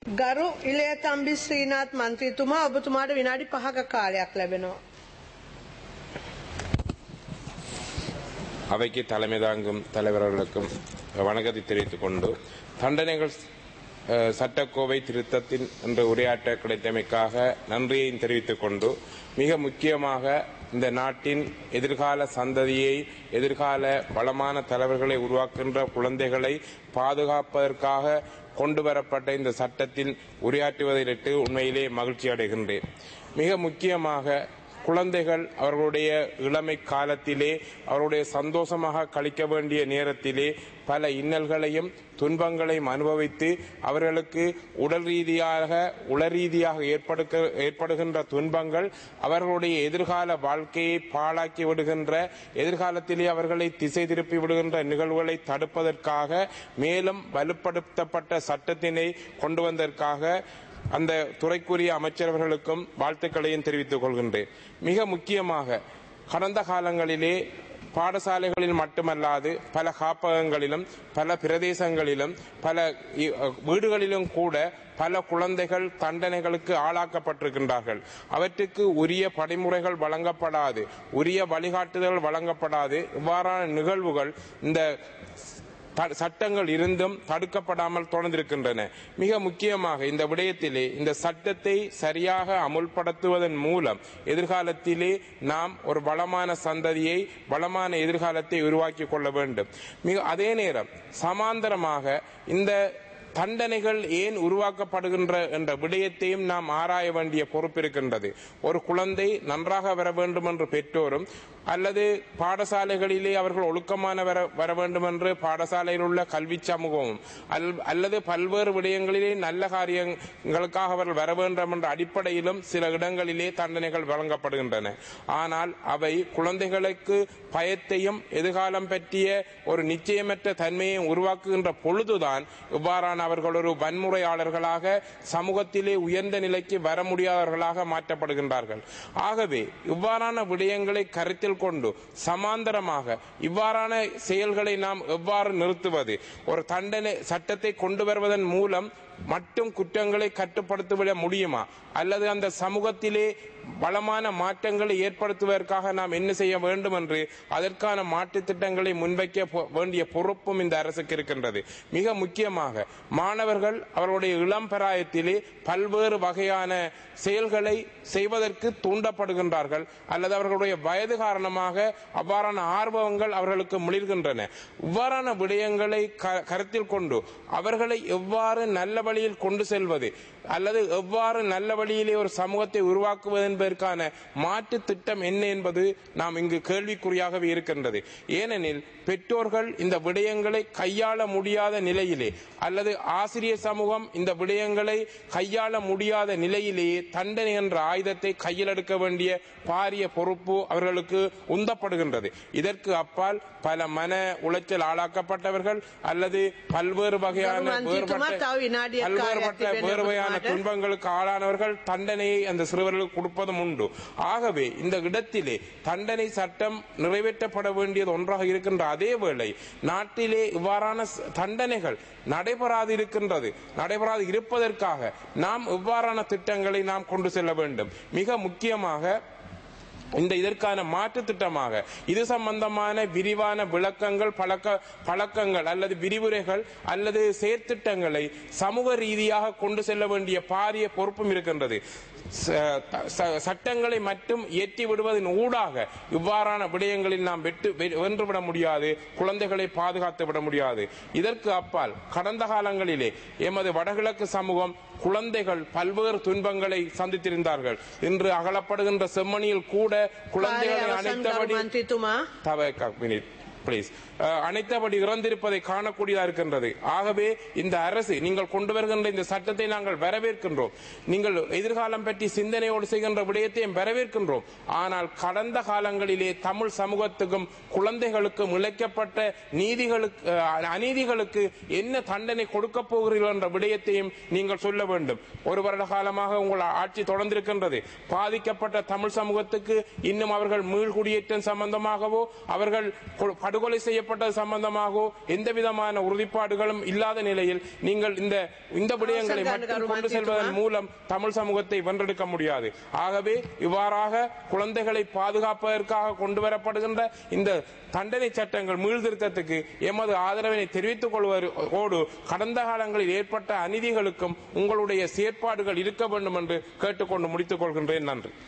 ගරු ඉලේ තම්බි ශ්‍රීනාත් මන්ත්‍රීතුමා ඔබතුමාට විනාඩි පහක කාලයක් ලැබෙනවා. அவைக்கு தலைமை தாங்கும் தலைவர்களுக்கும் வணக்கத்தை தெரிவித்துக் கொண்டு தண்டனைகள் அஹ், சட்டக்கோவை திருத்தத்தின் என்று உரையாற்ற கிடைத்தமைக்காக நன்றியையும் தெரிவித்துக் கொண்டு மிக முக்கியமாக இந்த நாட்டின் எதிர்கால சந்ததியை எதிர்கால வளமான தலைவர்களை உருவாக்குகின்ற குழந்தைகளை பாதுகாப்பதற்காக கொண்டு வரப்பட்ட இந்த சட்டத்தில் உரையாற்றுவதையிட்டு உண்மையிலே மகிழ்ச்சி அடைகின்றேன் மிக முக்கியமாக குழந்தைகள் அவர்களுடைய இளமை காலத்திலே அவருடைய சந்தோஷமாக கழிக்க வேண்டிய நேரத்திலே பல இன்னல்களையும் துன்பங்களையும் அனுபவித்து அவர்களுக்கு உடல் ரீதியாக உள ரீதியாக ஏற்படுக்க ஏற்படுகின்ற துன்பங்கள் அவர்களுடைய எதிர்கால வாழ்க்கையை பாழாக்கி விடுகின்ற எதிர்காலத்திலே அவர்களை திசை திருப்பி விடுகின்ற நிகழ்வுகளை தடுப்பதற்காக மேலும் வலுப்படுத்தப்பட்ட சட்டத்தினை கொண்டு வந்ததற்காக அந்த துறைக்குரிய அமைச்சரவர்களுக்கும் வாழ்த்துக்களையும் தெரிவித்துக் கொள்கின்றேன் மிக முக்கியமாக கடந்த காலங்களிலே பாடசாலைகளில் மட்டுமல்லாது பல காப்பகங்களிலும் பல பிரதேசங்களிலும் பல இ- வீடுகளிலும் கூட பல குழந்தைகள் தண்டனைகளுக்கு ஆளாக்கப்பட்டிருக்கின்றார்கள் அவற்றுக்கு உரிய படிமுறைகள் வழங்கப்படாது உரிய வழிகாட்டுதல் வழங்கப்படாது இவ்வாறான நிகழ்வுகள் இந்த த- சட்டங்கள் இருந்தும் தடுக்கப்படாமல் தொடர்ந்திருக்கின்றன மிக முக்கியமாக இந்த விடயத்திலே இந்த சட்டத்தை சரியாக அமுல்படுத்துவதன் மூலம் எதிர்காலத்திலே நாம் ஒரு வளமான சந்ததியை வளமான எதிர்காலத்தை உருவாக்கி கொள்ள வேண்டும் மிக அதே நேரம் சமாந்தரமாக இந்த தண்டனைகள் ஏன் உருவாக்கப்படுகின்ற என்ற விடயத்தையும் நாம் ஆராய வேண்டிய பொறுப்பு இருக்கின்றது ஒரு குழந்தை நன்றாக வர வேண்டும் என்று பெற்றோரும் அல்லது பாடசாலைகளிலே அவர்கள் ஒழுக்கமான வர வர வேண்டும் என்று பாடசாலையில் உள்ள கல்வி சமூகமும் அல்- அல்லது பல்வேறு விடயங்களிலே நல்ல காரியங்களுக்காக அவர்கள் வர வேண்டும் என்ற அடிப்படையிலும் சில இடங்களிலே தண்டனைகள் வழங்கப்படுகின்றன ஆனால் அவை குழந்தைகளுக்கு பயத்தையும் எதிர்காலம் பற்றிய ஒரு நிச்சயமற்ற தன்மையை உருவாக்குகின்ற பொழுதுதான் இவ்வாறான அவர்கள் ஒரு வன்முறையாளர்களாக சமூகத்திலே உயர்ந்த நிலைக்கு வர முடியாதவர்களாக மாற்றப்படுகின்றார்கள் ஆகவே இவ்வாறான விடயங்களை கருத்தில் கொண்டு சமாந்தரமாக இவ்வாறான செயல்களை நாம் எவ்வாறு நிறுத்துவது ஒரு தண்டனை சட்டத்தை கொண்டு வருவதன் மூலம் மட்டும் குற்றங்களை கட்டுப்படுத்திவிட முடியுமா அல்லது அந்த சமூகத்திலே வளமான மாற்றங்களை ஏற்படுத்துவதற்காக நாம் என்ன செய்ய வேண்டும் என்று அதற்கான மாற்றுத் திட்டங்களை முன்வைக்க பொ- வேண்டிய பொறுப்பும் இந்த அரசுக்கு இருக்கின்றது மிக முக்கியமாக மாணவர்கள் அவர்களுடைய இளம் பிராயத்திலே பல்வேறு வகையான செயல்களை செய்வதற்கு தூண்டப்படுகின்றார்கள் அல்லது அவர்களுடைய வயது காரணமாக அவ்வாறான ஆர்வங்கள் அவர்களுக்கு மிளிர்கின்றன இவ்வாறான விடயங்களை க- கருத்தில் கொண்டு அவர்களை எவ்வாறு நல்ல வழியில் கொண்டு செல்வது அல்லது எவ்வாறு நல்ல வழியிலே ஒரு சமூகத்தை உருவாக்குவது என்பதற்கான மாற்று திட்டம் என்ன என்பது நாம் இங்கு கேள்விக்குறியாகவே இருக்கின்றது ஏனெனில் பெற்றோர்கள் இந்த விடயங்களை கையாள முடியாத நிலையிலே அல்லது ஆசிரியர் சமூகம் இந்த விடயங்களை கையாள முடியாத நிலையிலேயே தண்டனை என்ற ஆயுதத்தை கையில் எடுக்க வேண்டிய பாரிய பொறுப்பு அவர்களுக்கு உந்தப்படுகின்றது இதற்கு அப்பால் பல மன உளைச்சல் ஆளாக்கப்பட்டவர்கள் அல்லது பல்வேறு வகையான கருமாந்தி வேறுபட்ட துமா, தாவு வினாடிයක් பல்வேறுபட்ட කාලයක් තිබෙනවා வேறு வகையான ඔබතුමාට. துன்பங்களுக்கு ஆளானவர்கள் தண்டனையை அந்த சிறுவர்களுக்கு கொடுப்பதும் உண்டு ஆகவே இந்த இடத்திலே தண்டனை சட்டம் நிறைவேற்றப்பட வேண்டியது ஒன்றாக இருக்கின்ற அதே வேளை நாட்டிலே இவ்வாறான ச- தண்டனைகள் நடைபெறாது இருக்கின்றது நடைபெறாது இருப்பதற்காக நாம் இவ்வாறான திட்டங்களை நாம் கொண்டு செல்ல வேண்டும் மிக முக்கியமாக இந்த இதற்கான மாற்று திட்டமாக இது சம்பந்தமான விரிவான விளக்கங்கள் பழக்க பழக்கங்கள் அல்லது விரிவுரைகள் அல்லது செயற்திட்டங்களை சமூக ரீதியாக கொண்டு செல்ல வேண்டிய பாரிய பொறுப்பும் இருக்கின்றது ச- த- ச- சட்டங்களை மட்டும் இயற்றி விடுவதன் ஊடாக இவ்வாறான விடயங்களில் நாம் வெட்டு வெ- வென்றுவிட முடியாது குழந்தைகளை பாதுகாத்து விட முடியாது இதற்கு அப்பால் கடந்த காலங்களிலே எமது வடகிழக்கு சமூகம் குழந்தைகள் பல்வேறு துன்பங்களை சந்தித்திருந்தார்கள் இன்று அகலப்படுகின்ற செம்மணியில் கூட කාලය குழந்தைகளை අවසන් ගරු அனைத்தபடி මන්ත්‍රීතුමා. தவ மினிட் ப்ளீஸ் அனைத்தபடி இறந்திருப்பதை காணக்கூடியதா இருக்கின்றது ஆகவே இந்த அரசு நீங்கள் கொண்டு வருகின்ற இந்த சட்டத்தை நாங்கள் வரவேற்கின்றோம் நீங்கள் எதிர்காலம் பற்றி சிந்தனையோடு செய்கின்ற விடயத்தையும் வரவேற்கின்றோம் ஆனால் கடந்த காலங்களிலே தமிழ் சமூகத்துக்கும் குழந்தைகளுக்கும் இழைக்கப்பட்ட நீதிகளுக்கு அஹ், அநீதிகளுக்கு என்ன தண்டனை கொடுக்க போகிறீர்கள் என்ற விடயத்தையும் நீங்கள் சொல்ல வேண்டும் ஒரு வருட காலமாக உங்கள் ஆட்சி தொடர்ந்திருக்கின்றது பாதிக்கப்பட்ட தமிழ் சமூகத்துக்கு இன்னும் அவர்கள் மீள்குடியேற்றம் சம்பந்தமாகவோ அவர்கள் கொ- படு படுகொலை செய்யப்பட்டது சம்பந்தமாகவோ எந்த விதமான உறுதிப்பாடுகளும் இல்லாத நிலையில் நீங்கள் இந்த இந்த விடயங்களை மட்டும் கொண்டு செல்வதன் மூலம் தமிழ் சமூகத்தை வென்றெடுக்க முடியாது ஆகவே இவ்வாறாக குழந்தைகளை பாதுகாப்பதற்காக கொண்டு வரப்படுகின்ற இந்த தண்டனை சட்டங்கள் மீள்திருத்தத்துக்கு எமது ஆதரவினை தெரிவித்துக் கொள்வதோடு கடந்த காலங்களில் ஏற்பட்ட அநீதிகளுக்கும் உங்களுடைய செயற்பாடுகள் இருக்க வேண்டும் என்று கேட்டுக்கொண்டு முடித்துக் கொள்கின்றேன் நன்றி